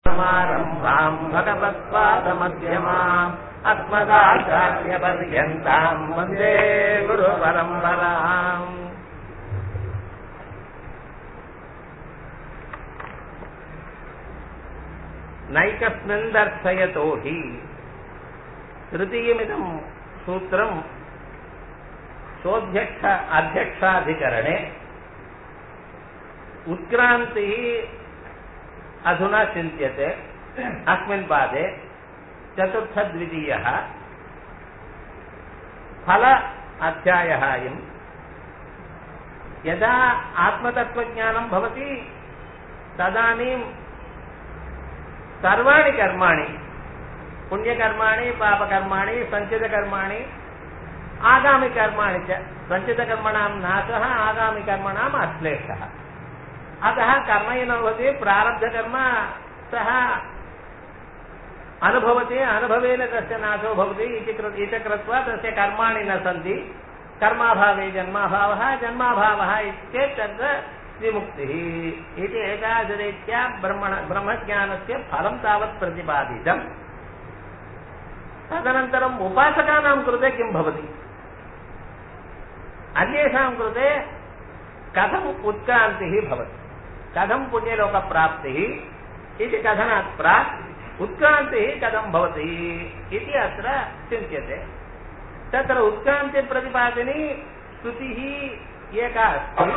समारम्भाम् भगवत्पादमध्यमाम् अस्मदाचार्यपर्यन्ताम् वन्दे गुरुपरम्पराम् नैकस्मिन् दर्शयतो हि तृतीयमिदम् सूत्रम् सोऽध्यक्ष अध्यक्षाधिकरणे उत्क्रान्तिः अधुना चिन्त्यते अस्मिन् पादे चतुर्थद्वितीयः फल अध्यायः अयम् यदा आत्मतत्त्वज्ञानं भवति तदानीं सर्वाणि कर्माणि पुण्यकर्माणि पापकर्माणि सञ्चितकर्माणि आगामिकर्माणि च सञ्चितकर्मणां नाशः आगामिकर्मणाम् अश्लेषः अतः कर्मैः न भवति प्रारब्धकर्म सः अनुभवति अनुभवेन तस्य नाशो भवति इति कृ इति कृत्वा तस्य कर्माणि न सन्ति कर्माभावे जन्माभावः जन्माभावः इत्येतत् तत्र विमुक्तिः इति एतादृरीत्या ब्रह्मण ब्रह्मज्ञानस्य फलं तावत् प्रतिपादितम् तदनन्तरम् उपासकानां कृते किं भवति अन्येषां कृते कथम् उत्क्रान्तिः भवति कथं पुण्यलोकप्राप्तिः इति कथनात् प्राक् उत्क्रान्तिः कथं भवति इति अत्र चिन्त्यते तत्र उत्क्रान्तिप्रतिपादिनी स्तुतिः एका अस्ति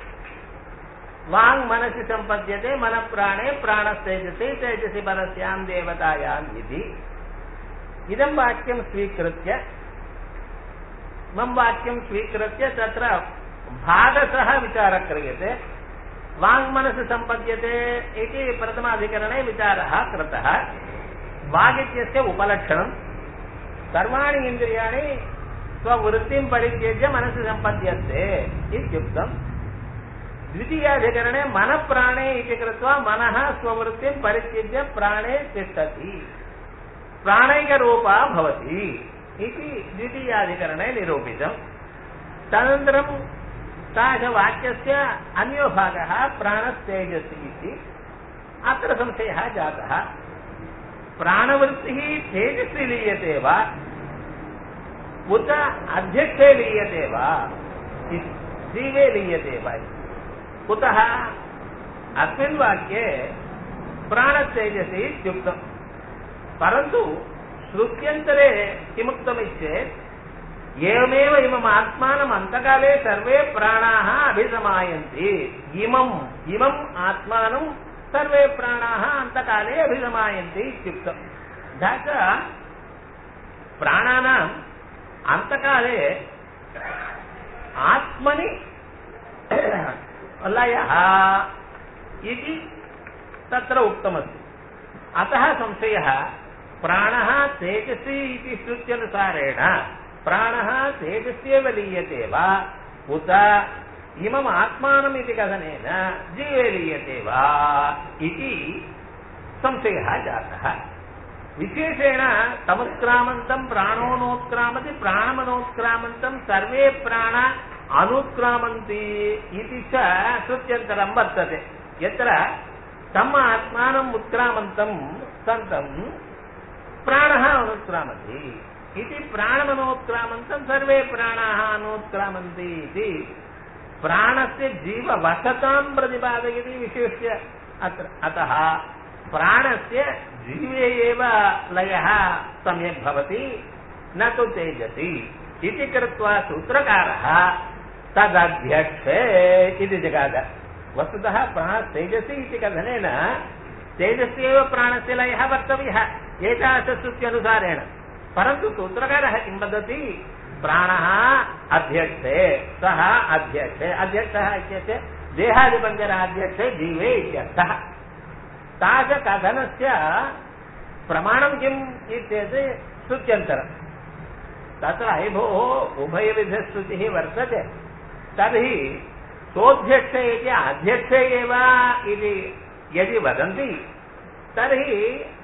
वाङ् मनसि सम्पद्यते मनःप्राणे प्राणस्तेजसि तेजसि परस्यां देवतायाम् इति इदं वाक्यं स्वीकृत्य मम वाक्यं स्वीकृत्य तत्र भागशः विचारः क्रियते वाङ्मनसि सम्पद्यते इति प्रथमाधिकरणे विचारः कृतः वागित्यस्य उपलक्षणम् सर्वाणि इन्द्रियाणि स्ववृत्तिं परित्यज्य मनसि सम्पद्यन्ते इत्युक्तम् द्वितीयाधिकरणे मनःप्राणे इति कृत्वा मनः स्ववृत्तिं परित्यज्य प्राणे तिष्ठति प्राणैकरूपा भवति इति द्वितीयाधिकरणे निरूपितम् तदनन्तरं तादृशवाक्यस्य अन्यो भागः प्राणस्तेजसि इति अत्र संशयः जातः प्राणवृत्तिः तेजस्वी लीयते वा उत अध्यक्षे लीयते वा जीवे लीयते वा कुतः अस्मिन् वाक्ये प्राणस्तेजसि इत्युक्तम् परन्तु श्रुत्यन्तरे किमुक्तमिच्छेत् एवमेव इमम् आत्मानम् अन्तकाले सर्वे प्राणाः अभिसमायन्ति इमम् इमम् आत्मानं सर्वे प्राणाः अन्तकाले अभिसमायन्ति इत्युक्तम् तथा च प्राणानाम् अन्तकाले आत्मनि लयः इति तत्र उक्तमस्ति अतः संशयः प्राणः तेजस्वी इति श्रुत्यनुसारेण प्राणः तेजस्येव लीयते वा उत इमम् आत्मानम् इति कथनेन जीवे लीयते वा इति संशयः जातः विशेषेण तमुत्क्रामन्तं प्राणोनोत्क्रामति प्राणमनोत्क्रामन्तं सर्वे प्राण अनुत्क्रामन्ति इति च श्रुत्यन्तरं वर्तते यत्र तम् आत्मानम् उत्क्रामन्तं सन्तं प्राणः अनुत्क्रामति इति प्राणमनोत्क्रामन्तं सर्वे प्राणाः अनुत्क्रामन्ति इति प्राणस्य जीववसतां प्रतिपादयति विशिष्य अत्र अतः प्राणस्य जीवे एव लयः सम्यक् भवति न तु तेजसि इति कृत्वा सूत्रकारः तदध्यक्षे इति जगाद वस्तुतः प्राणः तेजसि इति कथनेन तेजस्येव प्राणस्य लयः वक्तव्यः एतादृशश्रुत्यनुसारेण परन्तु सूत्रकारः किं वदति प्राणः अध्यक्षे सः अध्यक्षे अध्यक्षः इत्यस्य देहादिपञ्जराध्यक्षे जीवे इत्यर्थः तादृशकथनस्य प्रमाणं किम् इत्येत् श्रुत्यन्तरम् तत्र अयभोः उभयविधश्रुतिः वर्तते तर्हि सोऽध्यक्षे इति अध्यक्षे एव इति यदि वदन्ति तर्हि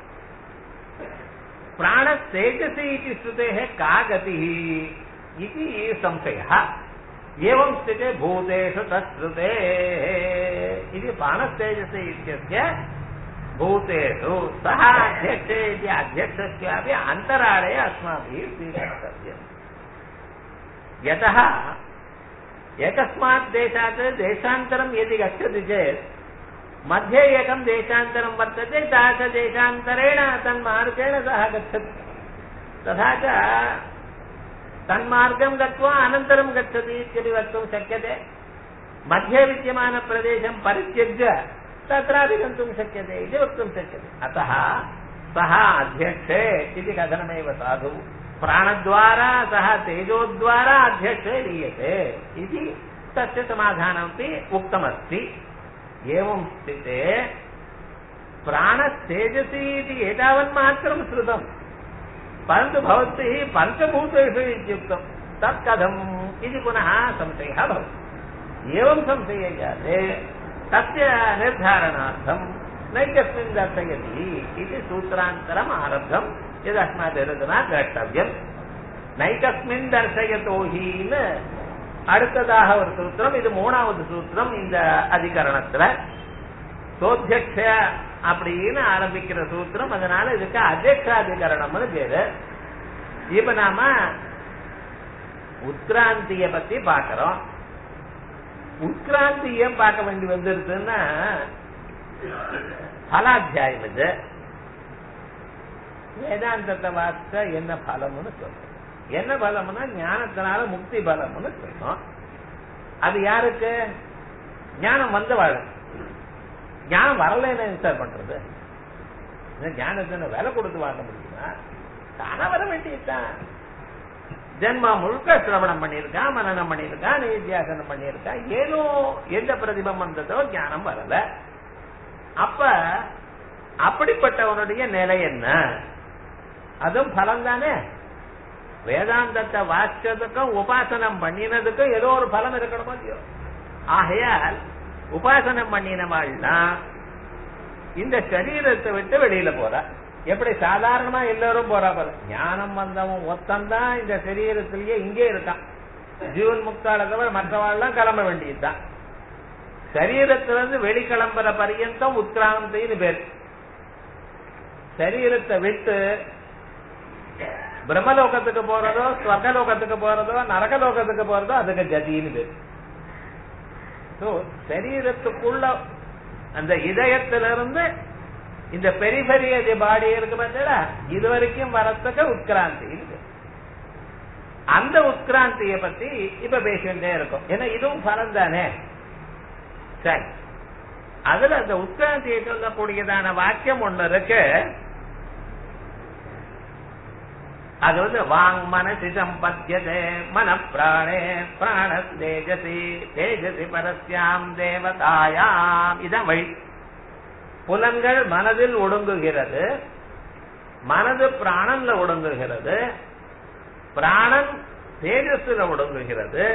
प्राणतेजसि इति श्रुतेः का गतिः इति संशयः एवं स्थिते भूतेषु तत्श्रुतेः इति प्राणस्तेजसि इत्यस्य भूतेषु सः अध्यक्षे इति अध्यक्षस्यापि अन्तराळे अस्माभिः स्वीकर्तव्यम् यतः एकस्मात् देशात् देशान्तरं यदि गच्छति चेत् मध्ये एकं देशान्तरं वर्तते तादृशदेशान्तरेण तन्मार्गेण सः गच्छति तथा च तन्मार्गं गत्वा अनन्तरं गच्छति इत्यपि वक्तुं शक्यते मध्ये विद्यमानप्रदेशं परित्यज्य तत्रापि गन्तुं शक्यते इति वक्तुं शक्यते अतः सः अध्यक्षे इति कथनमेव साधु प्राणद्वारा सः तेजोद्वारा अध्यक्षे लीयते इति तस्य समाधानमपि उक्तमस्ति एवं स्थिते प्राणस्तेजसि इति एतावन्मात्रं श्रुतम् परन्तु भवद्भिः पञ्चभूतेषु इत्युक्तं तत् कथम् इति पुनः संशयः भवति एवं संशये जाते तस्य निर्धारणार्थं नैकस्मिन् दर्शयति इति सूत्रान्तरम् आरब्धम् यदस्माभिरुदना द्रष्टव्यम् நைகஸ்மின் தர்சயத்தோ ஹீன்னு அடுத்ததாக ஒரு சூத்திரம் இது மூணாவது சூத்திரம் இந்த அதிகரணத்துல சோத்தியக்ஷ அப்படின்னு ஆரம்பிக்கிற சூத்திரம் அதனால இதுக்கு அத்தியக்ஷாதிகரணம்னு பேரு இப்ப நாம உத்கிராந்திய பத்தி பாக்கிறோம் உட்கிராந்தியம் பார்க்க வேண்டி வந்துருதுன்னா பலாத்தியாயம் இது வேதாந்தத்தை வாசிச்சா என்ன பலம்னு சொல்றோம் என்ன பலம்னா ஞானத்தினால முக்தி பலம்னு சொல்றோம் அது யாருக்கு ஞானம் வந்தவாழ் ஞானம் வரலன்னு சார் பண்றது ஞானத்தை வேலை கொடுத்து வாங்க முடியுமா தானே வர வேண்டியதுதான் ஜென்மா முழுக்க சிரவணம் பண்ணியிருக்கான் மனநம் பண்ணியிருக்கான் நிதித்தியாசனம் பண்ணியிருக்கான் ஏதோ எந்த பிரதிபம் வந்ததோ ஞானம் வரல அப்ப அப்படிப்பட்டவனுடைய நிலை என்ன அதுவும் பலம் தானே வேதாந்தத்தை வாசிச்சதுக்கும் உபாசனம் பண்ணினதுக்கும் ஏதோ ஒரு பலம் இருக்கணுமோ இல்லையோ ஆகையால் உபாசனம் பண்ணினவாள்னா இந்த சரீரத்தை விட்டு வெளியில போற எப்படி சாதாரணமா எல்லாரும் போறா போல ஞானம் வந்தவன் ஒத்தந்தான் இந்த சரீரத்திலேயே இங்கே இருக்கான் ஜீவன் முக்தால தவிர மற்றவாள்லாம் கிளம்ப வேண்டியதுதான் சரீரத்திலிருந்து வெளிக்கிளம்புற பரியந்தம் உத்கிராந்தின்னு பேர் சரீரத்தை விட்டு பிரம்மலோகத்துக்கு போறதோ ஸ்வர்கலோகத்துக்கு போறதோ நரகலோகத்துக்கு போறதோ அதுக்கு கதின்னு பேர் சரீரத்துக்குள்ள அந்த இதயத்திலிருந்து இந்த பெரிபெரிய பாடி இருக்கு பார்த்தா இது வரைக்கும் வரத்துக்கு உட்கிராந்தி இருக்கு அந்த உட்கிராந்திய பத்தி இப்ப பேசிட்டே இருக்கும் ஏன்னா இதுவும் பலம் தானே சரி அதுல அந்த உட்கிராந்தியை சொல்லக்கூடியதான வாக்கியம் ஒண்ணு இருக்கு அது வந்து வாங் மனசி சம்பத்தியதே மன பிராணே பிராண தேஜசி தேஜசி பரஸ்யாம் தேவதாயாம் இதான் வழி புலன்கள் மனதில் ஒடுங்குகிறது மனது பிராணன்ல ஒடுங்குகிறது பிராணன் தேஜஸ்ல ஒடுங்குகிறது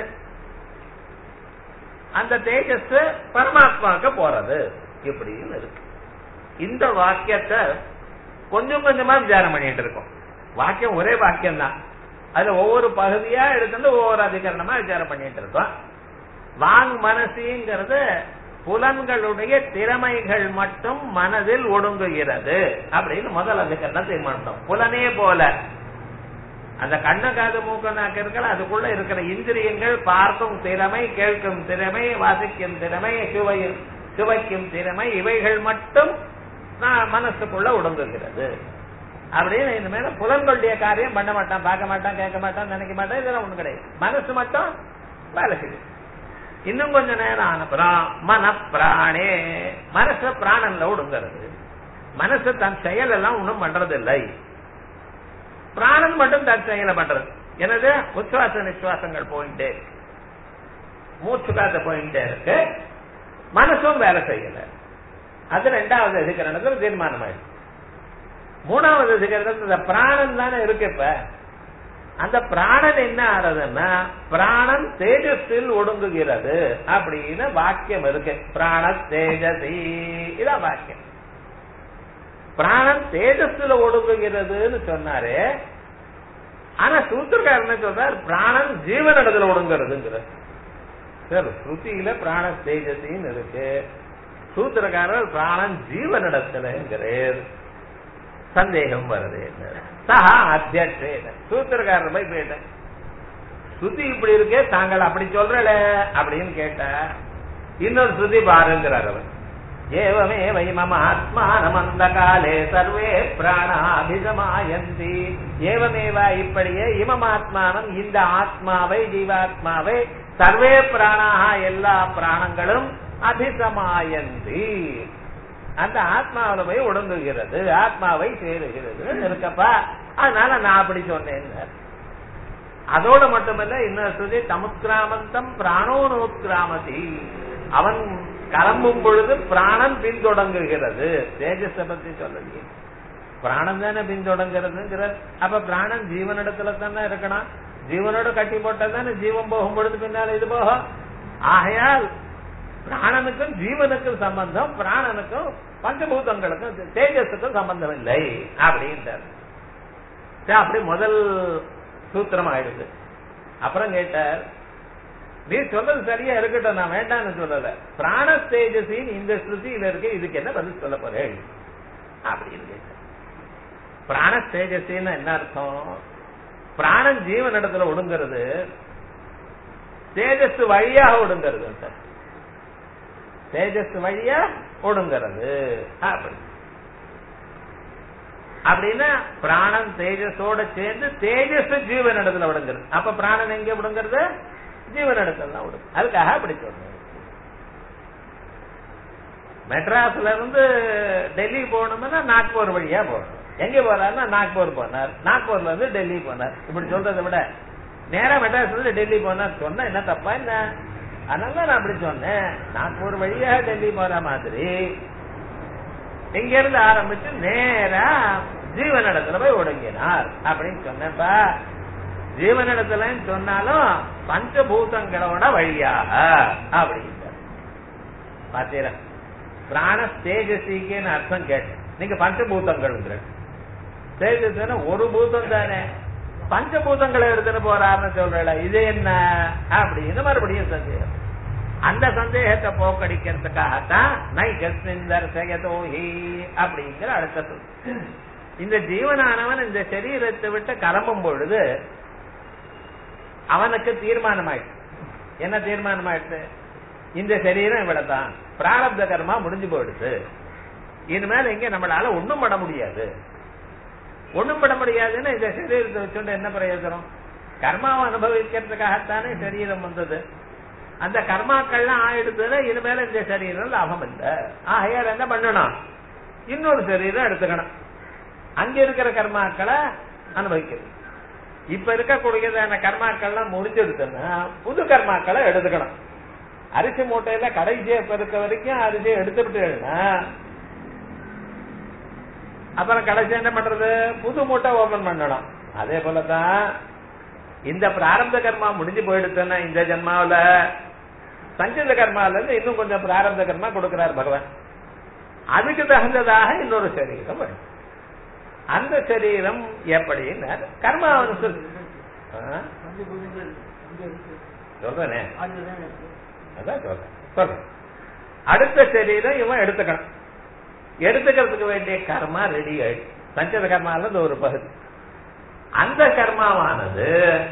அந்த தேஜஸ் பரமாத்மாவுக்கு போறது இப்படின்னு இருக்கு இந்த வாக்கியத்தை கொஞ்சம் கொஞ்சமா விசாரம் பண்ணிட்டு இருக்கோம் வாக்கியம் ஒரே வாக்கியம் தான் அதுல ஒவ்வொரு பகுதியா எடுத்துட்டு ஒவ்வொரு அதிகரணமா விசாரம் பண்ணிட்டு இருக்கோம் வாங் மனசிங்கிறது புலன்களுடைய திறமைகள் மட்டும் மனதில் ஒடுங்குகிறது அப்படின்னு முதல் அதிகரணம் தீர்மானித்தோம் புலனே போல அந்த கண்ணு காது மூக்கு நாக்கு இருக்கல அதுக்குள்ள இருக்கிற இந்திரியங்கள் பார்க்கும் திறமை கேட்கும் திறமை வாசிக்கும் திறமை சுவையும் சுவைக்கும் திறமை இவைகள் மட்டும் மனசுக்குள்ள ஒடுங்குகிறது அப்படின்னு இந்த மேல புலன்களுடைய காரியம் பண்ண மாட்டான் பார்க்க மாட்டான் கேட்க மாட்டான் நினைக்க மாட்டான் இதெல்லாம் ஒண்ணு கிடையாது மனசு மட்டும் வேலை செய்யும் இன்னும் கொஞ்ச நேரம் ஆனப்புறம் மன பிராணே மனசு பிராணன்ல ஒடுங்கிறது மனசு தன் செயல் எல்லாம் ஒண்ணும் பண்றது இல்லை பிராணன் மட்டும் தன் செயலை பண்றது எனது உச்சுவாச நிச்சுவாசங்கள் போயிட்டே இருக்கு மூச்சு காத்த போயிட்டே இருக்கு மனசும் வேலை செய்யல அது ரெண்டாவது அதிகரணத்தில் தீர்மானம் ஆயிடுச்சு மூணாவது அதிகரணத்தில் பிராணன் தானே இருக்கு இப்ப அந்த பிராணன் என்ன ஆறதுன்னா பிராணன் தேஜஸில் ஒடுங்குகிறது அப்படின்னு வாக்கியம் இருக்கு பிராண தேஜசி இதான் வாக்கியம் பிராணன் தேஜஸ்ல ஒடுங்குகிறதுன்னு சொன்னாரு ஆனா சூத்திரக்காரன் சொல்றார் பிராணன் ஜீவனிடத்துல ஒடுங்கிறதுங்கிற சார் ஸ்ருதியில பிராண தேஜசின்னு இருக்கு சூத்திரக்காரர் பிராணன் ஜீவனிடத்தில்ங்கிறார் சந்தேகம் வருது சஹா அத்தியட்சேன சூத்திரக்காரர் போய் கேட்டேன் ஸ்ருதி இப்படி இருக்கே தாங்கள் அப்படி சொல்றல அப்படின்னு கேட்ட இன்னொரு ஸ்ருதி பாருங்கிறார் அவர் ஏவமே வை மம ஆத்மானமந்த காலே சர்வே பிராணாபிசமாயந்தி ஏவமேவா இப்படியே இமம் ஆத்மானம் இந்த ஆத்மாவை ஜீவாத்மாவை சர்வே பிராணாக எல்லா பிராணங்களும் அபிசமாயந்தி அந்த ஆத்மாவில போய் ஒடுங்குகிறது ஆத்மாவை சேருகிறது இருக்கப்பா அதனால நான் அப்படி சொன்னேன் அதோட மட்டுமல்ல இன்னொரு ஸ்ருதி தமுத்கிராமந்தம் பிராணோனோத்கிராமதி அவன் கிளம்பும் பொழுது பிராணன் பின்தொடங்குகிறது தேஜஸ பத்தி சொல்லலையே பிராணம் தானே பின்தொடங்குறதுங்கிற அப்ப பிராணன் ஜீவனிடத்துல தானே இருக்கணும் ஜீவனோட கட்டி போட்டா தானே ஜீவன் போகும் பொழுது பின்னால இது போகும் ஆகையால் பிராணனுக்கும் ஜீவனுக்கும் சம்பந்தம் பிராணனுக்கும் பஞ்சபூதங்களுக்கும் தேஜஸுக்கும் சம்பந்தம் இல்லை அப்படின்ட்டார் அப்படி முதல் சூத்திரம் ஆயிடுது அப்புறம் கேட்டார் நீ சொல்றது சரியா இருக்கட்டும் நான் வேண்டாம்னு சொல்லல பிராண தேஜசின் இந்த ஸ்ருதியில இருக்கு இதுக்கு என்ன பதில் சொல்ல போறேன் அப்படின்னு கேட்டார் பிராண தேஜசின்னு என்ன அர்த்தம் பிராணன் ஜீவன் இடத்துல ஒடுங்கிறது தேஜஸ் வழியாக ஒடுங்கிறது சார் தேஜஸ் வழியா ஒடுங்கிறது அப்படி அப்படின்னா பிராணன் தேஜஸோட சேர்ந்து தேஜஸ் ஜீவன் இடத்துல விடுங்கிறது அப்ப பிராணன் எங்க விடுங்கிறது ஜீவன் இடத்துல தான் விடுங்க அதுக்காக அப்படி சொல்றேன் மெட்ராஸ்ல இருந்து டெல்லி போகணும்னா நாக்பூர் வழியா போகணும் எங்க போறாருன்னா நாக்பூர் போனார் நாக்பூர்ல இருந்து டெல்லி போனார் இப்படி சொல்றதை விட நேரா மெட்ராஸ்ல இருந்து டெல்லி போனார் சொன்னா என்ன தப்பா என்ன அதனால நான் அப்படி சொன்னேன் நாக்பூர் வழியா டெல்லி போற மாதிரி இங்க இருந்து ஆரம்பிச்சு நேரா ஜீவனிடத்துல போய் ஒடுங்கினார் அப்படின்னு சொன்னப்பா ஜீவனிடத்துல சொன்னாலும் பஞ்சபூதங்களோட வழியாக அப்படின்னு பாத்தீரா பிராண தேஜசிக்குன்னு அர்த்தம் கேட்டேன் நீங்க பஞ்சபூதங்கள் தேஜஸ் ஒரு பூதம் தானே பஞ்சபூதங்களை எடுத்துட்டு போறாருன்னு சொல்றல இது என்ன அப்படின்னு மறுபடியும் சந்தேகம் அந்த சந்தேகத்தை போக்கடிக்கிறதுக்காகத்தான் நை கஸ்மிந்தர் செயதோஹி அப்படிங்கிற அடுத்த சொல் இந்த ஜீவனானவன் இந்த சரீரத்தை விட்டு கிளம்பும் பொழுது அவனுக்கு தீர்மானம் ஆயிடுச்சு என்ன தீர்மானம் ஆயிடுச்சு இந்த சரீரம் இவ்வளவுதான் பிராரப்த கர்மா முடிஞ்சு போயிடுது இனிமேல் இங்க நம்மளால ஒண்ணும் பண்ண முடியாது ஒண்ணும் பண்ண முடியாதுன்னு இந்த சரீரத்தை வச்சுட்டு என்ன பிரயோஜனம் கர்மாவை அனுபவிக்கிறதுக்காகத்தானே சரீரம் வந்தது அந்த கர்மாக்கள்லாம் ஆயிடுதுன்னா இனிமேல இந்த சரீரம் லாபம் இல்லை ஆகையால் என்ன பண்ணணும் இன்னொரு சரீரம் எடுத்துக்கணும் அங்க இருக்கிற கர்மாக்களை அனுபவிக்கிறது இப்ப இருக்கக்கூடியதான கர்மாக்கள்லாம் முடிஞ்செடுத்தோம்னா புது கர்மாக்களை எடுத்துக்கணும் அரிசி மூட்டையில கடைசியை இருக்க வரைக்கும் அரிசியை எடுத்துக்கிட்டேன்னா அப்புறம் கடைசி என்ன பண்றது புது மூட்டை ஓபன் பண்ணணும் அதே போலதான் இந்த பிராரப்த கர்மா முடிஞ்சு போயிடுச்சுன்னா இந்த ஜென்மாவில சஞ்சித கர்மால இருந்து இன்னும் கொஞ்சம் பிராரப்த கர்மா கொடுக்கிறார் பகவான் அதுக்கு தகுந்ததாக இன்னொரு சரீரம் வேணும் அந்த சரீரம் எப்படின்னு கர்மா சொல்றேனே அதான் சொல்றேன் சொல்றேன் அடுத்த சரீரம் இவன் எடுத்துக்கணும் எடுத்துக்கிறதுக்கு வேண்டிய கர்மா ரெடி ஆயிடுச்சு சஞ்சத கர்மால ஒரு பகுதி அந்த கர்மாவானது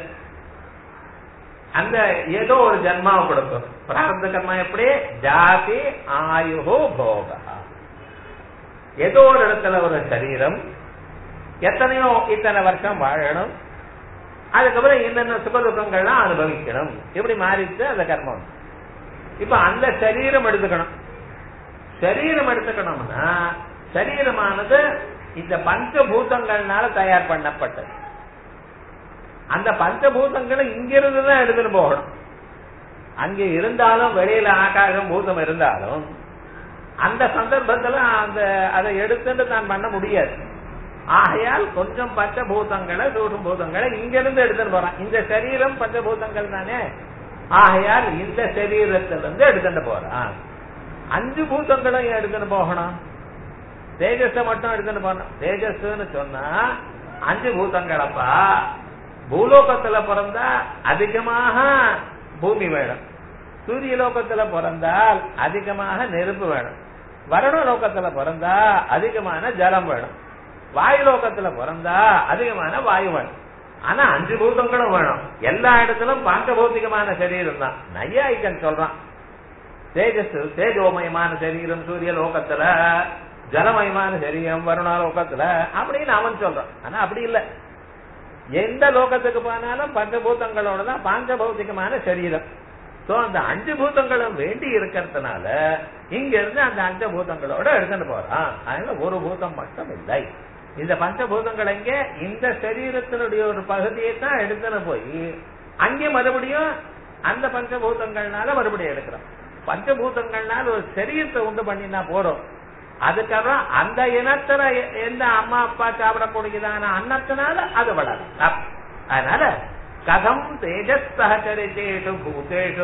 அந்த ஏதோ ஒரு ஜன்மாவை கொடுக்கும் பிராரப்த கர்மா எப்படி ஜாதி ஆயுகோ போக ஏதோ ஒரு இடத்துல ஒரு சரீரம் எத்தனையோ இத்தனை வருஷம் வாழணும் அதுக்கப்புறம் என்னென்ன சுகதுக்கங்கள்லாம் அனுபவிக்கணும் இப்படி மாறிச்சு அந்த கர்மம் இப்ப அந்த சரீரம் எடுத்துக்கணும் சரீரம் எடுத்துக்கணும்னா சரீரமானது இந்த பஞ்சபூதங்கள்னால தயார் பண்ணப்பட்டது அந்த பஞ்சபூதங்களை இங்கிருந்து தான் எடுத்துட்டு போகணும் அங்க இருந்தாலும் வெளியில ஆகாயம் பூதம் இருந்தாலும் அந்த சந்தர்ப்பத்துல அந்த அதை எடுத்துட்டு தான் பண்ண முடியாது ஆகையால் கொஞ்சம் பஞ்சபூதங்களை சூடும் பூதங்களை இங்கிருந்து எடுத்துட்டு போறான் இந்த சரீரம் பஞ்சபூதங்கள் தானே ஆகையால் இந்த சரீரத்திலிருந்து எடுத்துட்டு போறான் அஞ்சு பூதங்களும் எடுத்துட்டு போகணும் தேஜஸ மட்டும் எடுத்துட்டு போகணும் தேஜஸ்ன்னு சொன்னா அஞ்சு பூதங்களப்பா பூலோகத்துல பிறந்தா அதிகமாக பூமி வேணும் சூரிய லோகத்துல பிறந்தால் அதிகமாக நெருப்பு வேணும் வருண லோகத்துல பிறந்தா அதிகமான ஜலம் வேணும் வாயு லோகத்துல பிறந்தா அதிகமான வாயு வேணும் ஆனா அஞ்சு பூதங்களும் வேணும் எல்லா இடத்திலும் பாங்கபௌத்திகமான சரீரம் தான் நையாயிக்கன் சொல்றான் தேஜஸ் தேஜோமயமான சரீரம் சூரிய லோகத்துல ஜலமயமான சரீரம் வருண லோகத்துல அப்படின்னு அவன் சொல்றான் ஆனா அப்படி இல்ல எந்த லோகத்துக்கு போனாலும் பஞ்சபூதங்களோட தான் பாஞ்சபௌத்திகமான சரீரம் சோ அந்த அஞ்சு பூதங்களும் வேண்டி இருக்கிறதுனால இங்க இருந்து அந்த அஞ்சு பூதங்களோட எடுத்துட்டு போறான் அதனால ஒரு பூதம் மட்டும் இல்லை இந்த பஞ்சபூதங்கள் எங்க இந்த சரீரத்தினுடைய ஒரு பகுதியை தான் எடுத்துன்னு போய் அங்கே மறுபடியும் அந்த பஞ்சபூதங்கள்னால மறுபடியும் எடுக்கிறோம் பஞ்சபூதங்கள்னால ஒரு சரீரத்தை உண்டு பண்ணினா போறோம் அதுக்கப்புறம் அந்த இனத்துல எ- எந்த அம்மா அப்பா சாப்பிடக்கூடியதான அன்னத்தினால அது வளரும் அப்- அதனால கதம் தேஜஸ் சகச்சரித்தேஷு பூதேஷு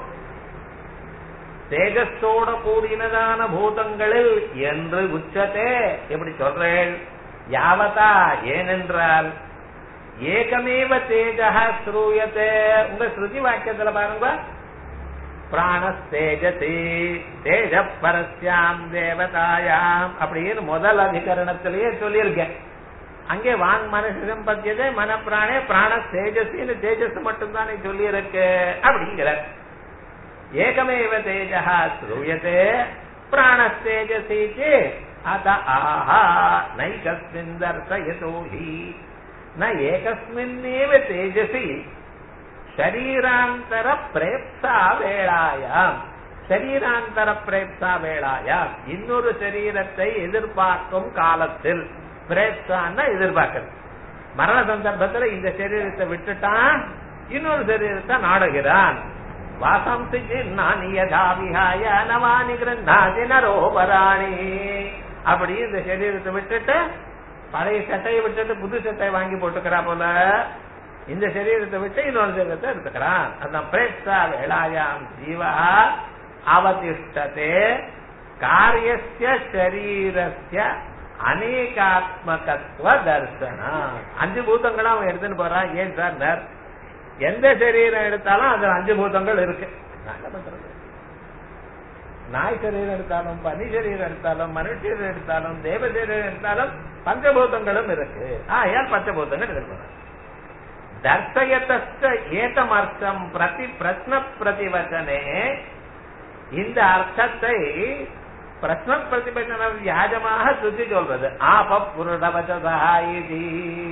தேஜஸோட கூடினதான பூதங்களில் என்று உச்சத்தே எப்படி சொல்றேன் யாவதா ஏனென்றால் ஏகமேவ தேஜக ஸ்ரூயத்தே உங்க ஸ்ருதி வாக்கியத்துல பாருங்க பிராணஸ்தேஜசி தேஜ பரஸ்யாம் தேவதாயாம் அப்படின்னு முதல் அதிகரணத்திலேயே சொல்லியிருக்கேன் அங்கே வாங் மனசிடம் பத்தியதே மன பிராணே பிராண தேஜசின்னு தேஜஸ் மட்டும்தானே சொல்லியிருக்கு அப்படிங்கிற ஏகமேவ தேஜா ஸ்ரூயத்தே பிராணஸ்தேஜசி அத ஆஹா நைகஸ்மின் தர்சயதோ ஹி ந ஏகஸ்மின்னேவ தேஜசி शरीरांतर प्रेप्सा வேளாயாம் சரீராந்தர பிரேப்சா வேளாயாம் இன்னொரு சரீரத்தை எதிர்பார்க்கும் காலத்தில் பிரேப்சான்னா எதிர்பார்க்கிறது மரண சந்தர்ப்பத்துல இந்த சரீரத்தை விட்டுட்டான் இன்னொரு சரீரத்தை நாடுகிறான் வாசம் நான் யதா விஹாய நவானி கிரந்தாதி நரோபராணி அப்படி இந்த சரீரத்தை விட்டுட்டு பழைய சட்டையை விட்டுட்டு புது சட்டையை வாங்கி போட்டுக்கிறா போல இந்த சரீரத்தை விட்டு இன்னொரு சரீரத்தை எடுத்துக்கிறான் அந்த பிரேப்சா வேளாயாம் ஜீவா அவதிஷ்டதே காரியஸ்ய சரீரஸ்ய அநேகாத்மகத்துவ தர்சனா அஞ்சு பூதங்களும் அவன் எடுத்துன்னு போறான் ஏன் சார் எந்த சரீரம் எடுத்தாலும் அதுல அஞ்சு பூதங்கள் இருக்கு நான் என்ன பண்றது நாய் சரீரம் எடுத்தாலும் பனி சரீரம் எடுத்தாலும் மனுஷர் எடுத்தாலும் தேவ சரீரம் எடுத்தாலும் பஞ்சபூதங்களும் இருக்கு ஆ ஏன் பஞ்சபூதங்கள் எடுத்து தர்சயத்த ஏதமர்த்தம் பிரதி பிரஸ்ன பிரதிவச்சனே இந்த அர்த்தத்தை பிரஸ்ன பிரதிபச்சன வியாஜமாக சுத்தி சொல்றது ஆப புருடவச்சாயிதி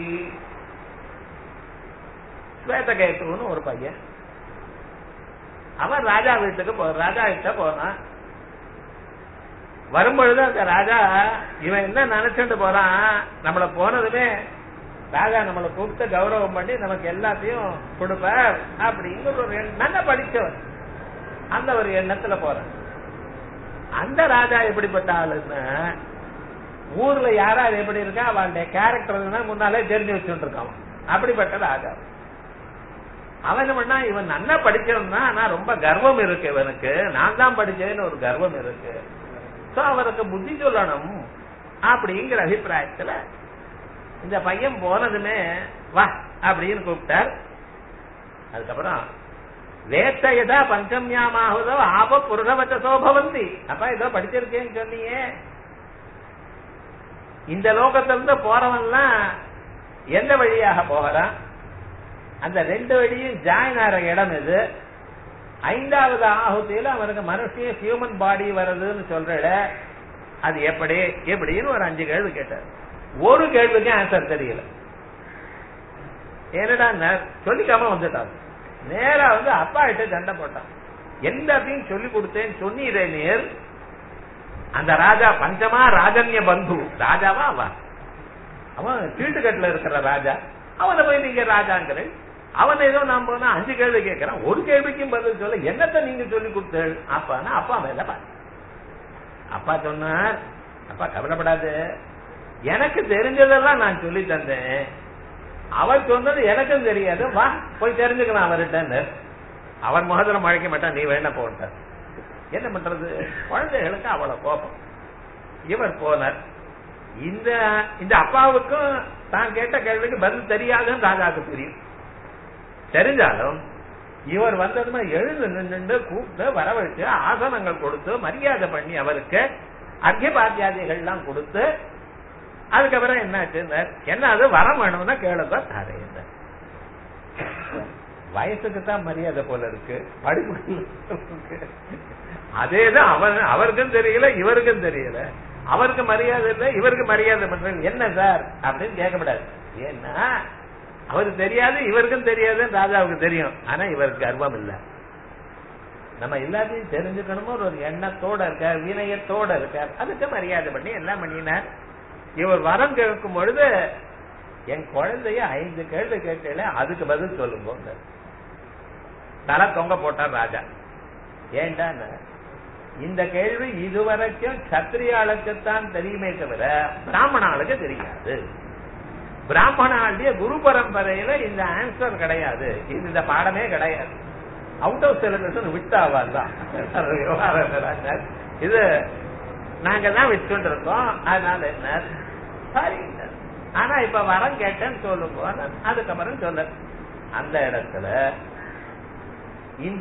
ஸ்வேதகேத்துன்னு ஒரு பையன் அவன் ராஜா வீட்டுக்கு போ ராஜா கிட்ட போனான் வரும்பொழுது அந்த ராஜா இவன் என்ன நினைச்சுட்டு போறான் நம்மள போனதுமே ராஜா நம்மளை கூப்பிட்டு கௌரவம் பண்ணி நமக்கு எல்லாத்தையும் கொடுப்பார் அப்படிங்கிற ஒரு எண்ணம் நல்லா படிச்சவன் அந்த ஒரு எண்ணத்துல போறான் அந்த ராஜா எப்படிப்பட்ட ஆளுன்னு ஊர்ல யாராவது எப்படி இருக்கா அவனுடைய கேரக்டர் முன்னாலே தெரிஞ்சு வச்சுட்டு இருக்கான் அப்படிப்பட்ட ராஜா அவன் என்ன பண்ணா இவன் நல்லா படிச்சவன் தான் ஆனா ரொம்ப கர்வம் இருக்கு இவனுக்கு நான் தான் படிச்சேன்னு ஒரு கர்வம் இருக்கு சோ அவருக்கு புத்தி சொல்லணும் அப்படிங்கிற அபிப்பிராயத்துல இந்த பையன் போனதுமே வா அப்படின்னு கூப்பிட்டார் அதுக்கப்புறம் வேத்தையதா பஞ்சம்யாமாகுதோ ஆப புருஷவச்சசோ பவந்தி அப்பா ஏதோ படிச்சிருக்கேன்னு சொன்னியே இந்த லோகத்திலிருந்து போறவன்லாம் எந்த வழியாக போகிறான் அந்த ரெண்டு வழியும் ஜாயின் ஆகிற இடம் இது ஐந்தாவது ஆகுதியில அவனுக்கு மனுஷிய ஹியூமன் பாடி வருதுன்னு சொல்ற அது எப்படி எப்படின்னு ஒரு அஞ்சு கேள்வி கேட்டார் ஒரு கேள்விக்கு ஆன்சர் தெரியல ஏன்னடா சொல்லிக்காம வந்துட்டான் நேரா வந்து அப்பா கிட்ட சண்டை போட்டான் எல்லாத்தையும் சொல்லி கொடுத்தேன்னு சொன்னீரே நேர் அந்த ராஜா பஞ்சமா ராஜன்ய பந்து ராஜாவா அவன் அவன் கீழ்ட்டுக்கட்டுல இருக்கிற ராஜா அவனை போய் நீங்க ராஜாங்கிற அவன் ஏதோ நான் போனா அஞ்சு கேள்வி கேட்கிறான் ஒரு கேள்விக்கும் பதில் சொல்ல என்னத்த நீங்க சொல்லி கொடுத்தேள் அப்பானா அப்பா மேல பாரு அப்பா சொன்னார் அப்பா கவலைப்படாது எனக்கு தெரிஞ்சதெல்லாம் நான் சொல்லி தந்தேன் அவர் சொன்னது எனக்கும் தெரியாது வா போய் தெரிஞ்சுக்கலாம் அவர்கிட்ட அவர் முகத்துல மழைக்க மாட்டான் நீ வேணா போட்டார் என்ன பண்றது குழந்தைகளுக்கு அவ்வளவு கோபம் இவர் போனார் இந்த இந்த அப்பாவுக்கும் தான் கேட்ட கேள்விக்கு பதில் தெரியாதுன்னு ராஜாவுக்கு தெரியும் தெரிஞ்சாலும் இவர் வந்ததுமே எழுந்து நின்று கூப்பிட்டு வரவழைச்சு ஆசனங்கள் கொடுத்து மரியாதை பண்ணி அவருக்கு அர்க்கிய பாத்தியாதிகள்லாம் கொடுத்து அதுக்கப்புறம் என்னாச்சு என்ன அது வரம் வேணும்னா கேளுங்க தரேன் வயசுக்கு தான் மரியாதை போல இருக்கு படிப்பு அதேதான் அவன் அவருக்கும் தெரியல இவருக்கும் தெரியல அவருக்கு மரியாதை இல்லை இவருக்கு மரியாதை பண்றேன் என்ன சார் அப்படின்னு கேட்கக்கூடாது ஏன்னா அவருக்கு தெரியாது இவருக்கும் தெரியாது ராஜாவுக்கு தெரியும் ஆனா இவருக்கு கர்வம் இல்ல நம்ம எல்லாத்தையும் தெரிஞ்சுக்கணுமோ ஒரு எண்ணத்தோட இருக்கார் வினயத்தோட இருக்கார் அதுக்கு மரியாதை பண்ணி எல்லாம் பண்ணினார் இவர் வரம் கேட்கும் பொழுது என் குழந்தைய ஐந்து கேள்வி கேட்டேல அதுக்கு பதில் சொல்லுங்க தலை தொங்க போட்டார் ராஜா ஏன்டா இந்த கேள்வி இதுவரைக்கும் சத்திரியாளுக்குத்தான் தெரியுமே தவிர பிராமணாளுக்கு தெரியாது பிராமணாளுடைய குரு பரம்பரையில இந்த ஆன்சர் கிடையாது இது இந்த பாடமே கிடையாது அவுட் ஆஃப் சிலபஸ் விட்டாவால் தான் இது நாங்க தான் வச்சுட்டு இருக்கோம் அதனால என்ன சரி ஆனா இப்ப வரம் கேட்டேன்னு சொல்லுங்க அதுக்கப்புறம் சொல்ல அந்த இடத்துல இந்த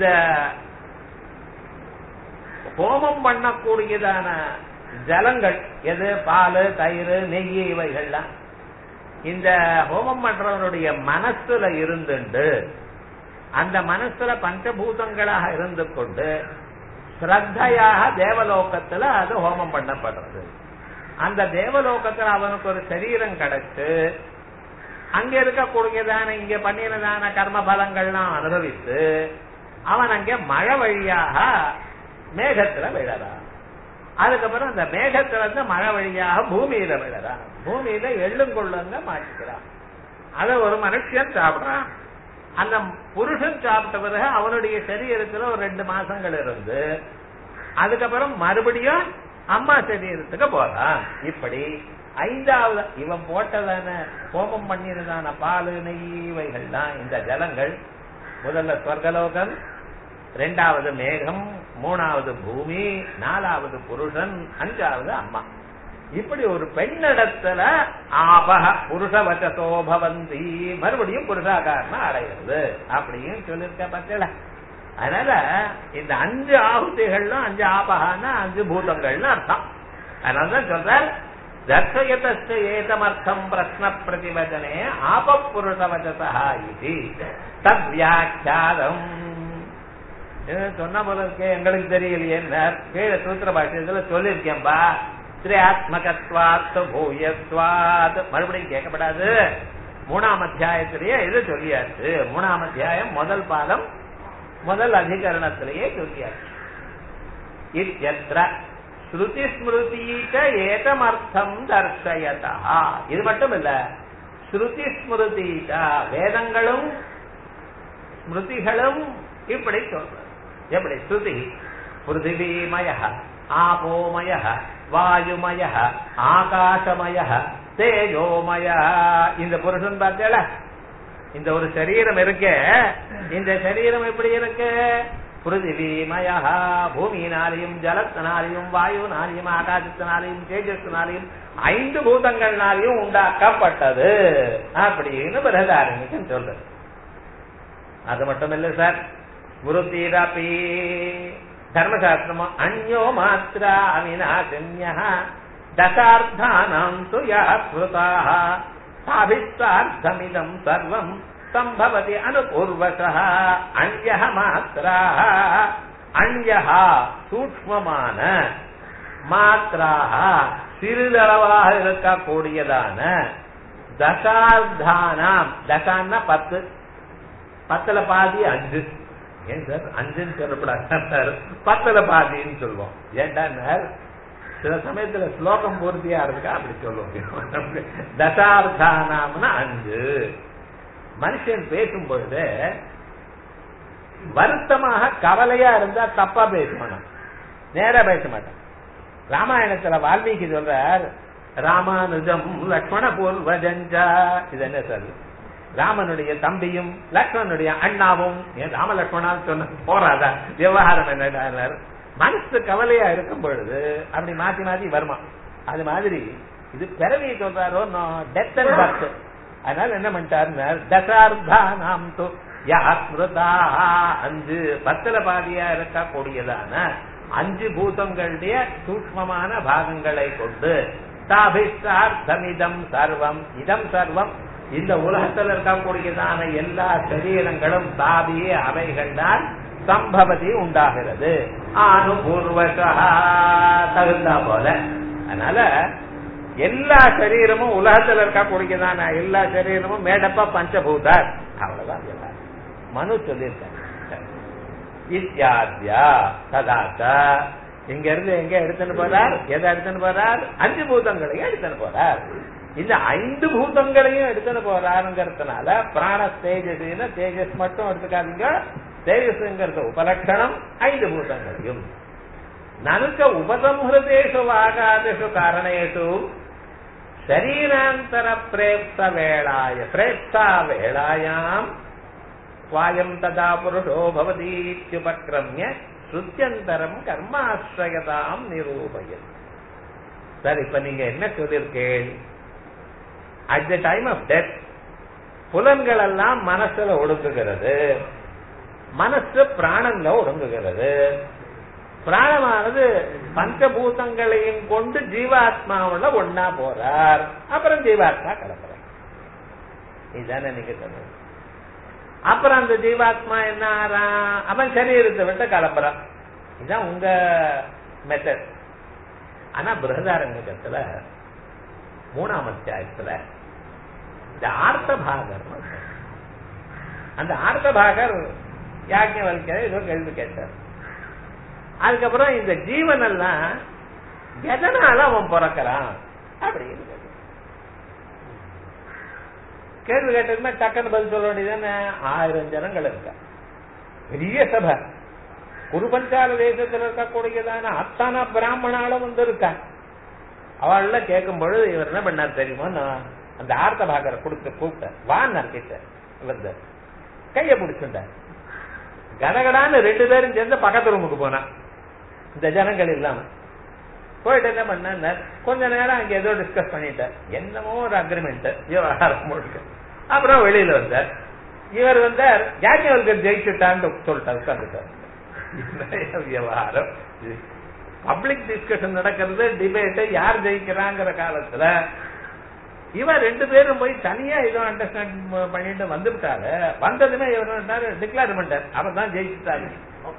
ஹோமம் பண்ணக்கூடியதான ஜலங்கள் எது பால் தயிர் நெய் இவைகள்லாம் இந்த ஹோமம் பண்றவனுடைய மனசுல இருந்துண்டு அந்த மனசுல பஞ்சபூதங்களாக இருந்து கொண்டு ஸ்ரத்தையாக தேவலோகத்துல அது ஹோமம் பண்ணப்படுறது அந்த தேவலோகத்துல அவனுக்கு ஒரு சரீரம் கிடைச்சு அங்க இருக்கக்கூடியதான இங்க பண்ணினதான கர்ம பலங்கள்லாம் அனுபவித்து அவன் அங்க மழை வழியாக மேகத்துல விழறான் அதுக்கப்புறம் அந்த மேகத்துல இருந்து மழை வழியாக பூமியில விழறான் பூமியில எள்ளும் கொள்ளுங்க மாட்டிக்கிறான் அத ஒரு மனுஷன் சாப்பிடுறான் அந்த புருஷன் சாப்பிட்ட பிறகு அவனுடைய சரீரத்துல ஒரு ரெண்டு மாசங்கள் இருந்து அதுக்கப்புறம் மறுபடியும் அம்மா சரீரத்துக்கு போறான் இப்படி ஐந்தாவது இவன் போட்டதான ஹோமம் பண்ணினதான பால் நெய் இவைகள்லாம் இந்த ஜலங்கள் முதல்ல சொர்க்கலோகம் ரெண்டாவது மேகம் மூணாவது பூமி நாலாவது புருஷன் அஞ்சாவது அம்மா இப்படி ஒரு பெண்ணிடத்துல ஆபக புருஷ வச்சதோ பவந்தி மறுபடியும் புருஷாகாரணம் அடைகிறது அப்படின்னு சொல்லிருக்க பத்தில அதனால இந்த அஞ்சு ஆகுதிகள்லாம் அஞ்சு ஆபகான்னா அஞ்சு பூதங்கள்னு அர்த்தம் அதனாலதான் சொல்றார் தர்ஷயத்த ஏதமர்த்தம் பிரஷ்ன பிரதிவதனே ஆப புருஷ வச்சதா இது தத் வியாக்கியாதம் சொன்ன போல இருக்கே எங்களுக்கு தெரியலையே கீழே சூத்திர பாஷ்யத்துல சொல்லியிருக்கேன்பா திரியாத்மகத்வாத் பூயத்வாத் மறுபடியும் கேட்கப்படாது மூணாம் அத்தியாயத்திலேயே இது சொல்லியாச்சு மூணாம் அத்தியாயம் முதல் பாதம் முதல் அதிகரணத்திலேயே சொல்லியாச்சு இத்தியத்ர ஸ்ருதி ஸ்மிருதீக ஏதமர்த்தம் தர்ஷயதா இது மட்டும் இல்ல ஸ்ருதி ஸ்மிருதீக வேதங்களும் ஸ்மிருதிகளும் இப்படி சொல்றது எப்படி ஸ்ருதி பிருத்திவிமய ஆபோமய வாயுமய ஆகாசமய தேஜோமய இந்த புருஷன் பார்த்தேல இந்த ஒரு சரீரம் இருக்கு இந்த சரீரம் எப்படி இருக்கு பிருத்திவிமய பூமியினாலையும் ஜலத்தினாலையும் வாயுனாலையும் ஆகாசத்தினாலையும் தேஜத்தினாலையும் ஐந்து பூதங்கள்னாலையும் உண்டாக்கப்பட்டது அப்படின்னு பிரதாரணிக்கு சொல்றது அது மட்டும் இல்ல சார் ஸ்மிருதிரபி தர்மசாஸ்திரமோ அந்யோ மாத்திரா அவிநாசன்ய தசார்த்தானாம் து ஸ்ருதாக சாபிஸ்தார்த்தமிதம் சர்வம் சம்பவதி அனுபூர்வச அந்ய மாத்திரா அந்ய சூக்மமான மாத்திராக சிறிதளவாக இருக்கக்கூடியதான தசார்த்தானாம் தசான்னா பத்து பத்துல பாதி அஞ்சு ஏன் சார் அஞ்சுன்னு சொல்லப்படாது பத்துல பாதின்னு சொல்லுவோம் ஏன்டா சில சமயத்துல ஸ்லோகம் பூர்த்தியா இருக்கா அப்படி சொல்லுவோம் தசார்த்தானாம்னா அஞ்சு மனுஷன் பேசும் பொழுது வருத்தமாக கவலையா இருந்தா தப்பா பேசுவானா நேரா பேச மாட்டான் ராமாயணத்துல வால்மீகி சொல்றார் ராமானுஜம் லக்ஷ்மண பூர்வஜஞ்சா இது என்ன சார் ராமனுடைய தம்பியும் லக்ஷ்மணனுடைய அண்ணாவும் ஏன் ராம லக்ஷ்மணான்னு சொன்ன போறாதா விவகாரம் என்ன மனசு கவலையா இருக்கும் பொழுது அப்படி மாத்தி மாத்தி வருமா அது மாதிரி இது பிறவி சொல்றாரோ டெத் அண்ட் பர்த் அதனால என்ன பண்ணிட்டாரு தசார்த்தா நாம் தோ ஸ்மிருதா அஞ்சு பத்துல பாதியா இருக்கக்கூடியதான அஞ்சு பூதங்களுடைய சூக்மமான பாகங்களை கொண்டு தாபிஷ்டார்த்தமிதம் சர்வம் இதம் சர்வம் இந்த உலகத்தில் இருக்கக்கூடியதான எல்லா சரீரங்களும் தாபியே அவைகள்தான் சம்பவதி உண்டாகிறது அனுபூர்வகா தகுந்தா போல அதனால எல்லா சரீரமும் உலகத்தில் இருக்கக்கூடியதான எல்லா சரீரமும் மேடப்பா பஞ்சபூதார் அவ்வளவுதான் எல்லாரும் மனு சொல்லியிருக்காங்க இத்தியாத்யா ததாச்ச இங்க இருந்து எங்க எடுத்துன்னு போறார் எதை எடுத்துன்னு போறார் அஞ்சு பூதங்களையும் எடுத்துன்னு போறார் இந்த ஐந்து பூதங்களையும் எடுத்துன்னு போறாருங்கிறதுனால பிராண தேஜஸ்னா தேஜஸ் மட்டும் எடுத்துக்காதீங்க தேஜஸ்ங்கிறது உபலட்சணம் ஐந்து பூதங்களையும் நனுக்க உபசம்ஹிருதேஷு வாகாதிஷு காரணேஷு शरीरान्तर प्रेप्त वेळाय प्रेप्ता वेळायाम् स्वायम् तदा पुरुषो भवतीत्युपक्रम्य ஸ்ருத்தியந்தரம் கர்மாசிரயதாம் நிரூபயம் சார் இப்ப நீங்க என்ன சொல்லிருக்கேள் at the time of death புலன்கள் எல்லாம் மனசுல ஒடுங்குகிறது மனசு பிராணன்ல ஒடுங்குகிறது பிராணமானது பஞ்சபூதங்களையும் கொண்டு ஜீவாத்மாவுல ஒன்னா போறார் அப்புறம் ஜீவாத்மா கிளம்புறார் இதுதானே நீங்க சொல்றது அப்புறம் அந்த ஜீவாத்மா என்ன ஆறான் அவன் சரீரத்தை விட்டு கிளம்புறான் இதுதான் உங்க மெத்தட் ஆனா பிரகதாரங்கத்துல மூணாம் அத்தியாயத்துல இந்த ஆர்த்த பாகர் அந்த ஆர்த்த பாகர் யாக்கிய ஏதோ கேள்வி கேட்டார் அதுக்கப்புறம் இந்த ஜீவன் எல்லாம் எதனால அவன் பிறக்கிறான் அப்படின்னு கேள்வி கேட்டதுமே டக்குன்னு பதில் சொல்ல வேண்டியதுன்னு ஆயிரம் ஜனங்கள் இருக்க பெரிய சபை குருபஞ்சால தேசத்தில் இருக்கக்கூடியதான அத்தானா பிராமணாலும் வந்து இருக்கா அவள்ல கேட்கும் பொழுது இவர் என்ன பண்ணார் தெரியுமா நான் அந்த ஆர்த்த பாகரை கொடுத்து கூப்பிட்டேன் வான்னார் கிட்ட வந்து கைய பிடிச்சுட்டார் கடகடான்னு ரெண்டு பேரும் சேர்ந்து பக்கத்து ரூமுக்கு போனான் இந்த ஜனங்கள் இல்லாம போயிட்டு என்ன பண்ண கொஞ்ச நேரம் அங்க ஏதோ டிஸ்கஸ் பண்ணிட்டார் என்னமோ ஒரு அக்ரிமெண்ட் விவகாரம் முழுக்க அப்புறம் வெளியில வந்தார் இவர் வந்தார் யாக்கியவர்கள் ஜெயிச்சுட்டான்னு சொல்லிட்டார் உட்காந்துட்டார் விவகாரம் பப்ளிக் டிஸ்கஷன் நடக்கிறது டிபேட் யார் ஜெயிக்கிறாங்கிற காலத்துல இவன் ரெண்டு பேரும் போய் தனியா ஏதோ அண்டர்ஸ்டாண்ட் பண்ணிட்டு வந்துவிட்டாரு வந்ததுமே இவர் டிக்ளேர் பண்ணிட்டார் அவர் தான் ஜெயிச்சுட்டாரு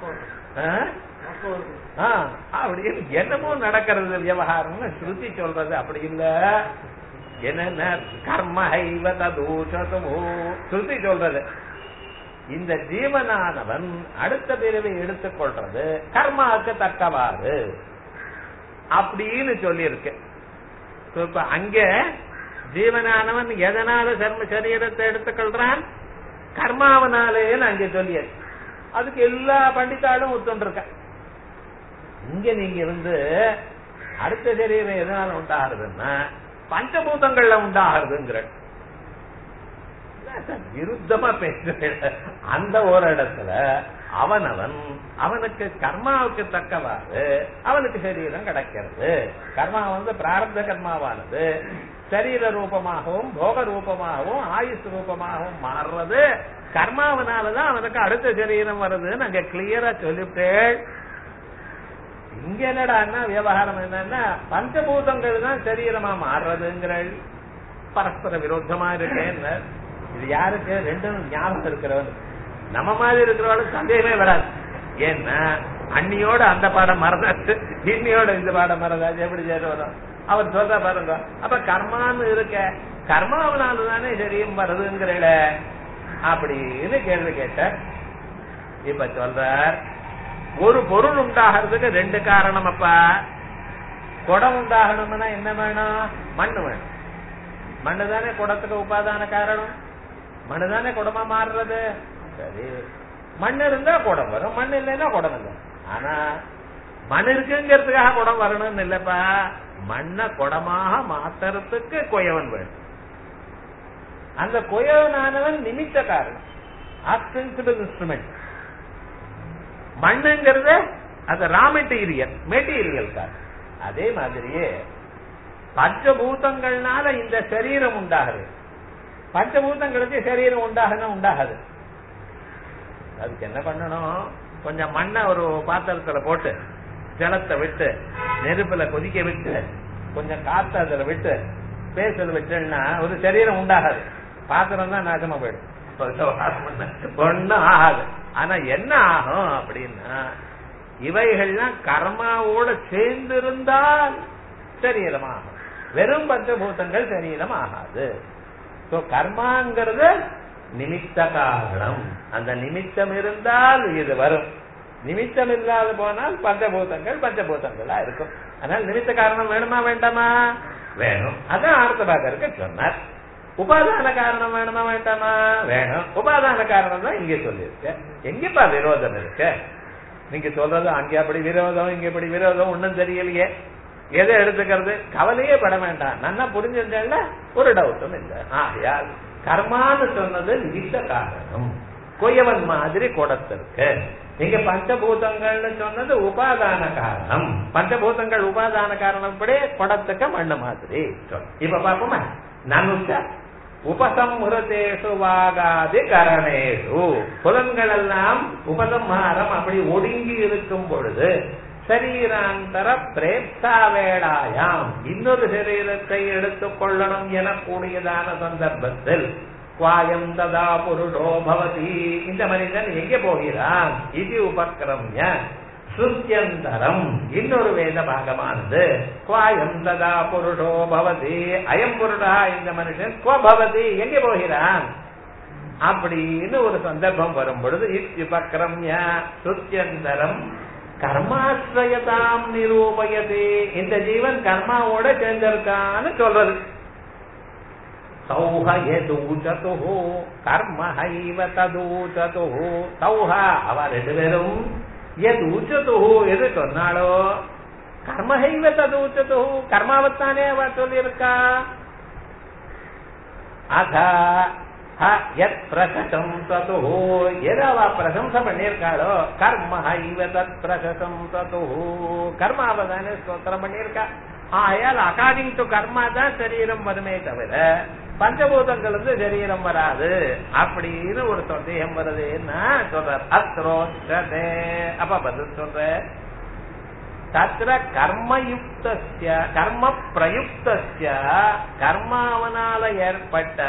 அப்படி என்னமோ நடக்கிறது விவகாரம்னு ஸ்ருதி சொல்றது அப்படி இல்ல என்ன கர்ம தூஷமோ ஸ்ருதி சொல்றது இந்த ஜீவனானவன் அடுத்த பிறவை எடுத்துக்கொள்றது கர்மாவுக்கு தக்கவாறு அப்படின்னு சொல்லியிருக்கு இப்ப அங்க ஜீவனானவன் எதனால சர்ம சரீரத்தை எடுத்துக்கொள்றான் கர்மாவனாலேன்னு அங்க சொல்லியது அதுக்கு எல்லா பண்டிதாலும் ஒத்துண்டிருக்க இங்க நீங்க இருந்து அடுத்த சரீரம் எதனால உண்டாகிறதுன்னா பஞ்சபூதங்கள்ல உண்டாகிறதுங்கிற விருத்தமா பேசுற அந்த ஒரு இடத்துல அவனவன் அவனுக்கு கர்மாவுக்கு தக்கவாறு அவனுக்கு சரீரம் கிடைக்கிறது கர்மா வந்து பிராரப்த கர்மாவானது சரீர ரூபமாகவும் போக ரூபமாகவும் ஆயுஷ் ரூபமாகவும் மாறுறது கர்மாவனாலதான் அவனுக்கு அடுத்த சரீரம் வருதுன்னு அங்க கிளியரா சொல்லிவிட்டேன் இங்க என்னடா விவகாரம் என்னன்னா பஞ்சபூதங்கள் தான் சரீரமா மாறுறதுங்கிற பரஸ்பர விரோதமா இருக்கேன்னு இது யாருக்கு ரெண்டும் ஞாபகம் இருக்கிறவன் நம்ம மாதிரி இருக்கிறவளுக்கு சந்தேகமே வராது ஏன்னா அன்னியோட அந்த பாடம் மறந்தாச்சு இன்னியோட இந்த பாடம் மறந்தாச்சு எப்படி சேர வரும் அவர் சொல்ற பாருங்க அப்ப கர்மான்னு இருக்க கர்மாவனால தானே சரீரம் வருதுங்கிறல அப்படின்னு கேள்வி கேட்ட இப்ப சொல்றார் ஒரு பொருள் உண்டாகிறதுக்கு ரெண்டு காரணம் அப்பா குடம் உண்டாகணும்னா என்ன வேணும் மண்ணு வேணும் மண்ணு தானே குடத்துக்கு உபாதான காரணம் மண்ணு தானே குடமா மாறுறது சரி மண் இருந்தா குடம் வரும் மண் இல்லைன்னா குடம் இல்லை ஆனா மண் இருக்குங்கிறதுக்காக குடம் வரணும்னு இல்லப்பா மண்ணை குடமாக மாத்துறதுக்கு கொயவன் வேணும் அந்த கொயவனானவன் நிமித்த காரணம் ஆஸ்டென்சிபிள் இன்ஸ்ட்ருமெண்ட் மண்ணுங்கிறது அது ரா மெட்டீரியல் மெட்டீரியல் காரணம் அதே மாதிரியே பஞ்சபூதங்கள்னால இந்த சரீரம் உண்டாகுது பஞ்சபூதங்களுக்கு சரீரம் உண்டாகணும் உண்டாகாது அதுக்கு என்ன பண்ணணும் கொஞ்சம் மண்ணை ஒரு பாத்திரத்துல போட்டு ஜலத்தை விட்டு நெருப்புல கொதிக்க விட்டு கொஞ்சம் காத்து அதுல விட்டு பேசல விட்டுன்னா ஒரு சரீரம் உண்டாகாது பாத்திரம் தான் நாசமா போயிடும் ஒண்ணும் ஆகாது ஆனா என்ன ஆகும் அப்படின்னா இவைகள்லாம் கர்மாவோட சேர்ந்து இருந்தால் சரீரமாகும் வெறும் பஞ்சபூதங்கள் சரீரம் ஆகாது சோ கர்மாங்கிறது நிமித்த காரணம் அந்த நிமித்தம் இருந்தால் இது வரும் நிமித்தம் இல்லாத போனால் பஞ்சபூதங்கள் பஞ்சபூதங்களா இருக்கும் அதனால நிமித்த காரணம் வேணுமா வேண்டாமா வேணும் அதான் ஆர்த்தபாகருக்கு சொன்னார் உபாதான காரணம் வேணுமா வேண்டாமா வேணும் உபாதான காரணம் தான் இங்கே சொல்லியிருக்க எங்கப்பா விரோதம் இருக்கு நீங்க சொல்றது அங்க அப்படி விரோதம் இங்க இப்படி விரோதம் ஒண்ணும் தெரியலையே எதை எடுத்துக்கிறது கவலையே பட வேண்டாம் நல்லா புரிஞ்சிருந்தேன்ல ஒரு டவுட்டும் இல்லை ஆகையால் கர்மான்னு சொன்னது நிமித்த காரணம் கொய்யவன் மாதிரி குடத்திற்கு நீங்க பஞ்சபூதங்கள்னு சொன்னது உபாதான காரணம் பஞ்சபூதங்கள் உபாதான காரணம் படி குடத்துக்கு மண்ணு மாதிரி சொல் இப்ப பாப்போமா நனுச்ச உபசம்ஹிருதேஷு வாகாதி கரணேஷு புலன்கள் எல்லாம் உபசம்ஹாரம் அப்படி ஒடுங்கி இருக்கும் பொழுது சரீராந்தர பிரேப்தா வேளாயாம் இன்னொரு சரீரத்தை எடுத்துக் கொள்ளணும் எனக்கூடியதான சந்தர்ப்பத்தில் குவாயம் ததா புருஷோ பவதி இந்த மனிதன் எங்கே போகிறான் இது உபக்கிரமிய சுத்தியந்தரம் இன்னொரு வேத பாகமானது குவாயம் ததா புருஷோ பவதி அயம் புருடா இந்த மனுஷன் பவதி எங்கே போகிறான் அப்படின்னு ஒரு சந்தர்ப்பம் வரும் பொழுது இத்தியுபக்கிரமிய சுத்தியந்தரம் கர்மாஸ்ரயதாம் நிரூபயதே இந்த ஜீவன் கர்மாவோட சேர்ந்திருக்கான்னு சொல்றது சௌஹ எதூச்சது கர்ம ஹைவ ததூச்சது சௌஹ அவ ரெண்டு பேரும் எதூச்சது எது சொன்னாலோ கர்ம ஹைவ ததூச்சது கர்மாவத்தானே அவ சொல்லியிருக்கா அத எத் பிரசசம் தது எது அவ பிரசம்சை பண்ணியிருக்காளோ கர்ம ஹைவ தத் பிரசசம் தது கர்மாவை தானே ஸ்தோத்திரம் பண்ணியிருக்கா ஆயால் அகார்டிங் டு கர்மா தான் சரீரம் வருமே தவிர பஞ்சபூதங்கள் வந்து சரீரம் வராது அப்படின்னு ஒரு சந்தேகம் வருதுன்னா சொல்றார் அத்ரோச்சதே அப்ப பதில் சொல்ற தத்திர கர்மயுக்தஸ்ய கர்ம பிரயுக்தஸ்ய கர்மாவனால ஏற்பட்ட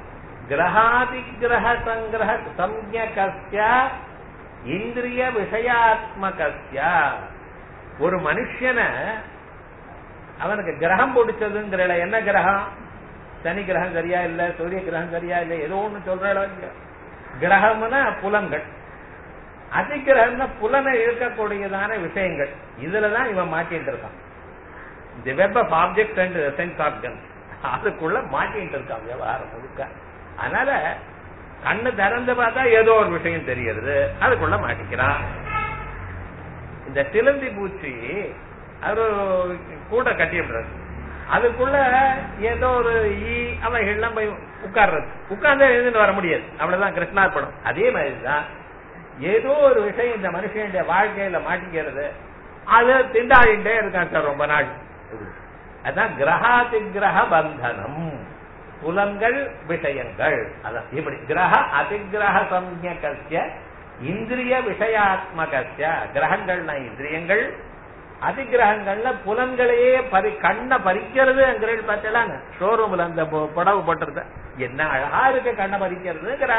கிரகாதிகிரக சங்கிரக சம்யகஸ்ய இந்திரிய விஷயாத்மகஸ்ய ஒரு மனுஷனை அவனுக்கு கிரகம் பிடிச்சதுங்கிற என்ன கிரகம் சனி கிரகம் சரியா இல்ல சூரிய கிரகம் சரியா இல்ல ஏதோ ஒண்ணு சொல்றாளோ கிரகம்னா புலன்கள் அதிகிரகம்னா புலனை இழுக்கக்கூடியதான விஷயங்கள் இதுலதான் இவன் மாட்டிட்டு இருக்கான் the web of object and sense organ அதுக்குள்ள மாட்டிட்டு இருக்கான் விவகாரம் முழுக்க அதனால கண்ணு திறந்து பார்த்தா ஏதோ ஒரு விஷயம் தெரிகிறது அதுக்குள்ள மாட்டிக்கிறான் இந்த சிலந்தி பூச்சி அது கூட கட்டிடுறது அதுக்குள்ள ஏதோ ஒரு ஈ அவைகள்லாம் போய் உட்கார்றது உட்கார்ந்து எழுந்து வர முடியாது அவ்வளவுதான் கிருஷ்ணார்பணம் அதே மாதிரிதான் ஏதோ ஒரு விஷயம் இந்த மனுஷனுடைய வாழ்க்கையில மாட்டிக்கிறது அது திண்டாடிட்டே இருக்கான் சார் ரொம்ப நாள் அதான் கிரகாதி கிரக பந்தனம் புலன்கள் விஷயங்கள் அதான் இப்படி கிரக அதிகிரக சம்யகசிய இந்திரிய விஷயாத்மகசிய கிரகங்கள்னா இந்திரியங்கள் அதிகிரகங்கள்ல புலன்களையே பறி கண்ணை பறிக்கிறது பார்த்தலாம் ஷோரூம்ல அந்த புடவு போட்டுருத என்ன அழகா இருக்கு கண்ணை பறிக்கிறதுங்கிற